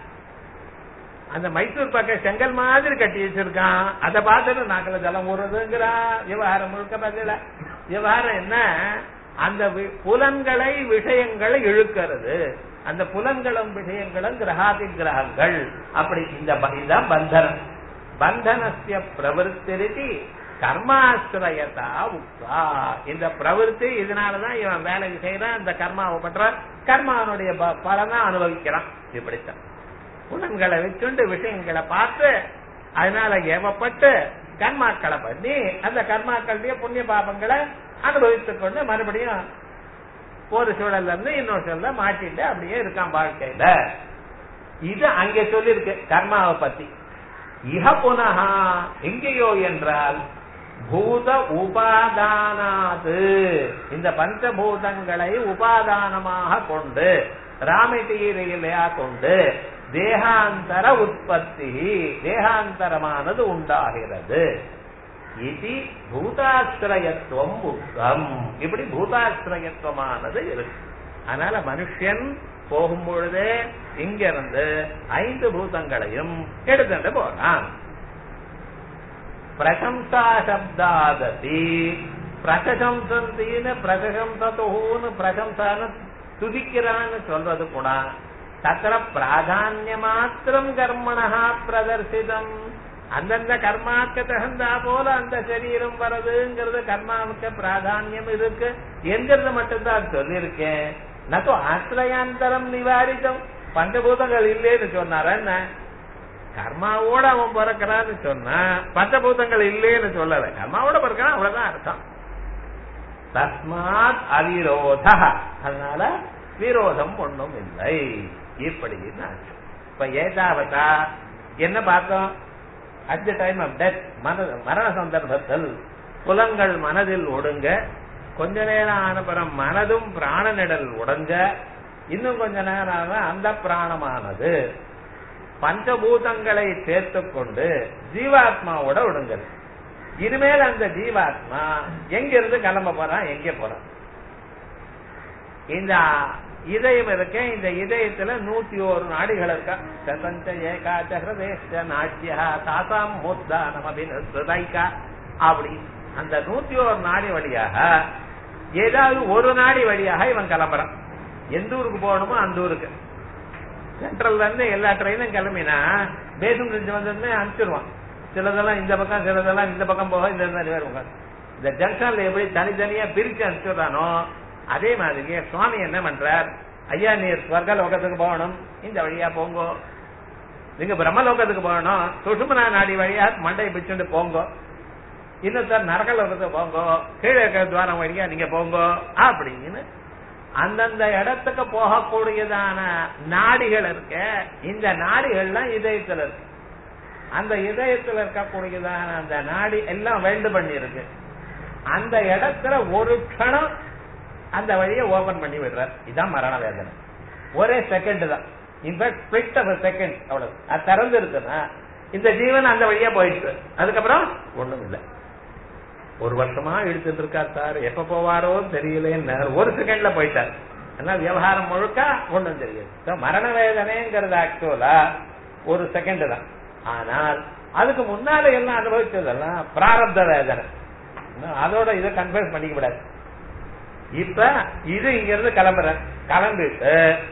அந்த மைசூர் பக்கம் செங்கல் மாதிரி கட்டி வச்சிருக்கான் அதை பார்த்துட்டு நாக்கில ஜலம் ஊறுறதுங்கிறா விவகாரம் முழுக்க பதில விவகாரம் என்ன அந்த புலன்களை விஷயங்களை இழுக்கிறது அந்த புலன்களும் விஷயங்களும் கிரகாதி கிரகங்கள் அப்படி இந்த இதுதான் பந்தனம் பந்தனசிய பிரவருத்தி கர்மாசிரயதா உக்தா இந்த பிரவருத்தி இதனாலதான் இவன் வேலை செய்யறான் இந்த கர்மாவை பண்ற கர்மாவனுடைய பலனை அனுபவிக்கிறான் இப்படித்தான் புலன்களை வச்சுண்டு விஷயங்களை பார்த்து அதனால ஏவப்பட்டு கர்மாக்களை பண்ணி அந்த கர்மாக்களுடைய புண்ணிய பாபங்களை அனுபவித்துக் கொண்டு மறுபடியும் ஒரு சூழல்ல இருந்து இன்னொரு சூழல்ல மாட்டிட்டு அப்படியே இருக்கான் வாழ்க்கையில இது அங்கே சொல்லியிருக்கு கர்மாவை பத்தி இஹ புனகா எங்கேயோ என்றால் பூத உபாதானாது இந்த பஞ்சபூதங்களை உபாதானமாக கொண்டு ராமட்டீரையிலையா கொண்டு தேகாந்தர உற்பத்தி தேகாந்தரமானது உண்டாகிறது இது பூதாசிரயத்துவம் உத்தம் இப்படி பூதாசிரயத்துவமானது இருக்கு அதனால மனுஷன் போகும் பொழுதே இங்கிருந்து ஐந்து பூதங்களையும் எடுத்துட்டு போறான் பிரசம்சா சப்தாததி பிரசம்சந்தின்னு பிரசம்சத்துன்னு பிரசம்சான்னு துதிக்கிறான்னு சொல்றது கூட தத்திர பிராதானிய மாத்திரம் கர்மணா பிரதர்சிதம் அந்தந்த கர்மாக்கு தகுந்தா போல அந்த சரீரம் வருதுங்கிறது கர்மாவுக்கு பிராதானியம் இருக்கு என்கிறது மட்டும்தான் சொல்லியிருக்கேன் நோ ஆசிரயாந்தரம் நிவாரிதம் பஞ்சபூதங்கள் இல்லேன்னு சொன்னார என்ன கர்மாவோட அவன் பிறக்கிறான்னு சொன்னா பஞ்சபூதங்கள் இல்லேன்னு சொல்லல கர்மாவோட பிறக்கிறான் அவ்வளவுதான் அர்த்தம் தஸ்மாத் அவிரோத அதனால விரோதம் ஒண்ணும் இல்லை இப்படின்னு ஆச்சு இப்ப ஏதாவதா என்ன பார்த்தோம் at the time of death மரண சந்தர்ப்பத்தில் புலங்கள் மனதில் ஒடுங்க கொஞ்ச நேரம் ஆனப்புறம் மனதும் பிராணனிடல் உடஞ்ச இன்னும் கொஞ்ச நேரம் ஆன அந்த பிராணமானது பஞ்சபூதங்களை சேர்த்துக் கொண்டு ஜீவாத்மாவோட ஒடுங்குது இனிமேல் அந்த ஜீவாத்மா எங்க இருந்து கிளம்ப போறான் எங்க போறான் இந்த இதயம் இருக்க இந்த இதயத்துல நூத்தி ஒரு நாடிகள் இருக்கா சதஞ்ச ஏகாச்ச ஹிருதேஷ நாட்யா தாசாம் மூத்தானம் அபிநைக்கா அப்படி அந்த நூத்தி ஒரு நாடி வழியாக ஏதாவது ஒரு நாடி வழியாக இவன் கிளம்புறான் எந்த ஊருக்கு போகணுமோ அந்த ஊருக்கு சென்ட்ரல்ல இருந்து எல்லா ட்ரெயினும் கிளம்பினா பேசும் பிரிட்ஜ் வந்ததுமே அனுப்பிச்சிருவான் சிலதெல்லாம் இந்த பக்கம் சிலதெல்லாம் இந்த பக்கம் போக இந்த பேர் உட்காந்து இந்த ஜங்ஷன்ல எப்படி தனித்தனியா பிரிச்சு அனுப்பிச்சுடுறானோ அதே மாதிரி சுவாமி என்ன பண்றார் ஐயா நீர் ஸ்வர்க லோகத்துக்கு போகணும் இந்த வழியா போங்கோ நீங்க பிரம்மலோகத்துக்கு போகணும் சுஷுமனா நாடி வழியா மண்டையை பிச்சுட்டு போங்கோ இன்னொருத்தர் நரக லோகத்துக்கு போங்கோ கீழே இருக்கிற துவாரம் வழியா நீங்க போங்கோ அப்படின்னு அந்தந்த இடத்துக்கு போகக்கூடியதான நாடிகள் இருக்க இந்த நாடிகள்லாம் இதயத்துல இருக்கு அந்த இதயத்துல இருக்கக்கூடியதான அந்த நாடி எல்லாம் வெல்டு பண்ணி இருக்கு அந்த இடத்துல ஒரு க்ஷணம் அந்த வழியை ஓபன் பண்ணி விடுறார் இதுதான் மரண வேதனை ஒரே செகண்ட் தான் இன்ஃபேக்ட் ஸ்பிளிட் ஆஃப் செகண்ட் அவ்வளவு அது திறந்து இருக்குன்னா இந்த ஜீவன் அந்த வழியா போயிட்டு அதுக்கப்புறம் ஒண்ணும் இல்லை ஒரு வருஷமா இழுத்துட்டு இருக்கார் சார் எப்ப போவாரோ தெரியலன்னு ஒரு செகண்ட்ல போயிட்டார் ஆனா விவகாரம் முழுக்க ஒண்ணும் தெரியாது மரண வேதனைங்கிறது ஆக்சுவலா ஒரு செகண்ட் தான் ஆனால் அதுக்கு முன்னால எல்லாம் அனுபவிச்சதெல்லாம் பிராரப்த வேதனை அதோட இதை கன்ஃபர்ஸ் பண்ணிக்க கூடாது இப்ப இது இங்க இருந்து கிளம்புற கிளம்பிட்டு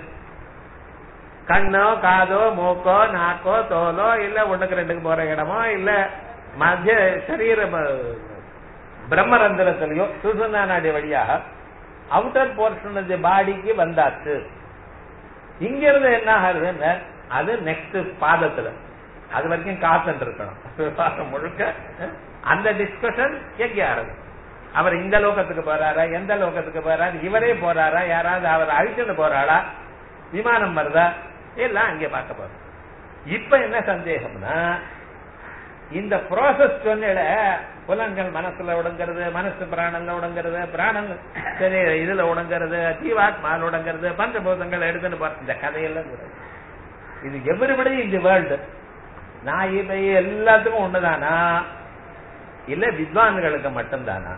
கண்ணோ காதோ மூக்கோ நாக்கோ தோலோ இல்ல ஒண்ணுக்கு ரெண்டுக்கு போற இடமோ இல்ல மத்திய சரீர பிரம்மரந்திரத்திலையோ சுசுந்தா நாடி வழியாக அவுட்டர் போர்ஷன் பாடிக்கு வந்தாச்சு இங்க இருந்து என்ன ஆகுதுன்னு அது நெக்ஸ்ட் பாதத்துல அது வரைக்கும் காத்துட்டு இருக்கணும் முழுக்க அந்த டிஸ்கஷன் எங்க ஆரம்பி அவர் இந்த லோகத்துக்கு போறாரா எந்த லோகத்துக்கு போறாரு இவரே போறாரா யாராவது அவர் அழிச்சுட்டு போறாளா விமானம் வருதா எல்லாம் அங்கே பார்க்க போறோம் இப்ப என்ன சந்தேகம்னா இந்த ப்ராசஸ் சொன்ன புலன்கள் மனசுல உடங்கிறது மனசு பிராணன்ல உடங்கிறது பிராணன் சரி இதுல உடங்கிறது ஜீவாத்மால உடங்கிறது பஞ்சபூதங்கள் எடுத்துன்னு போற இந்த கதையெல்லாம் கூடாது இது எவரிபடி இந்த வேர்ல்டு நான் இவை எல்லாத்துக்கும் ஒண்ணுதானா இல்ல வித்வான்களுக்கு மட்டும்தானா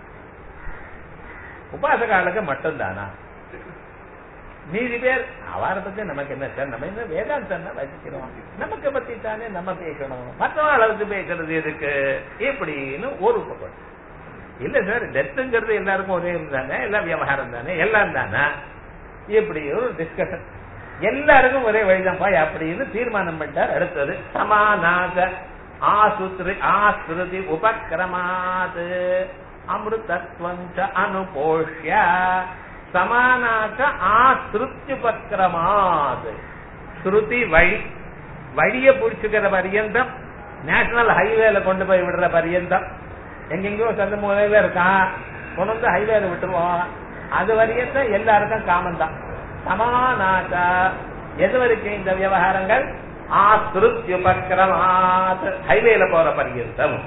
உபாசகாலுக்கு மட்டும்தானா மீதி பேர் அவரை பத்தி நமக்கு என்ன சார் நம்ம என்ன வேதாந்தம் வச்சுக்கிறோம் நமக்கு பத்தி தானே நம்ம பேசணும் மற்றவங்க அளவுக்கு பேசுறது எதுக்கு இப்படின்னு ஒரு பக்கம் இல்ல சார் டெத்துங்கிறது எல்லாருக்கும் ஒரே தானே எல்லாம் விவகாரம் தானே எல்லாம் தானே இப்படி ஒரு டிஸ்கஷன் எல்லாருக்கும் ஒரே வழிதான்ப்பா அப்படின்னு தீர்மானம் பண்ணிட்டார் அடுத்தது சமானாக ஆசுத்ரி ஆஸ்ருதி உபக்கிரமாத் அமிர்தத்வஞ்ச அனுபோஷ்ய சமானாக ஆஸ்ருத்யுபக்கிரமாத் ஸ்ருதி வழி வழிய புடிச்சுக்கிற பரியந்தம் நேஷனல் ஹைவேல கொண்டு போய் விடுற பரியந்தம் எங்கெங்கயோ சந்த மூலையில இருக்கான் கொண்டு வந்து ஹைவேல விட்டுருவோம் அது வரையும் எல்லாருக்கும் காமன் தான் சமானாக எது வரைக்கும் இந்த விவகாரங்கள் ஆஸ்ருத்யுபக்கிரமாத் ஹைவேல போற பரியந்தம்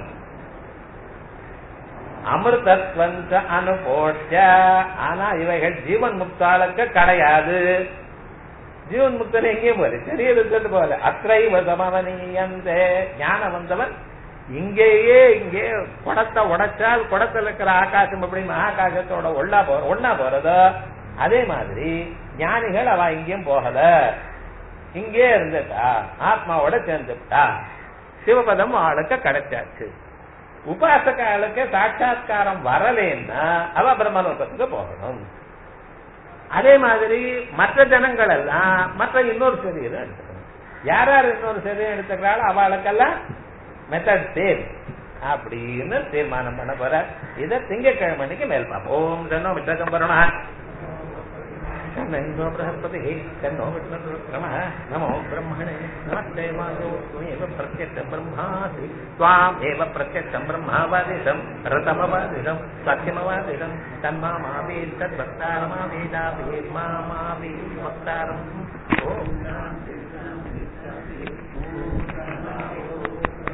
அமிர்தத்வந்த அனுபோஷ ஆனா இவைகள் ஜீவன் முக்தாளுக்கு கிடையாது ஜீவன் முக்தன் எங்கேயும் போல சரீரத்துக்கு போல அத்தைவ சமவனீயந்தே ஞானம் வந்தவன் இங்கேயே இங்கே குடத்தை உடைச்சால் குடத்துல இருக்கிற ஆகாசம் எப்படி மகாகாசத்தோட ஒன்னா போ ஒன்னா போறதோ அதே மாதிரி ஞானிகள் அவ இங்கேயும் போகல இங்கே இருந்துட்டா ஆத்மாவோட சேர்ந்துட்டா சிவபதம் ஆளுக்கு கிடைச்சாச்சு உபாசக ஆளுக்கு சாட்சா்காரம் வரலேன்னா அவ பிரம்மலோகத்துக்கு போகணும் அதே மாதிரி மற்ற ஜனங்கள் எல்லாம் மற்ற இன்னொரு சரீரம் எடுத்துக்கணும் யார் யார் இன்னொரு சரீரம் எடுத்துக்கிறாளோ அவளுக்கெல்லாம் மெத்தட் சேம் அப்படின்னு தீர்மானம் பண்ண போற இத திங்கக்கிழமைக்கு மேல் பார்ப்போம் ஓம் ஜன்னோ மித்தகம் வருணா नन्दो बृहस्पतिः तन्नो विष्णुरुक्रमः नमो ब्रह्मणे नमस्ते माधो त्वमेव प्रत्यक्षं ब्रह्मासि त्वामेव प्रत्यक्षं ब्रह्मावादिशं रतमवादिशं सत्यमवादिशं तन्मामावेत् तद्वक्तारमावेदावेत् मामावेत् वक्तारम् ॐ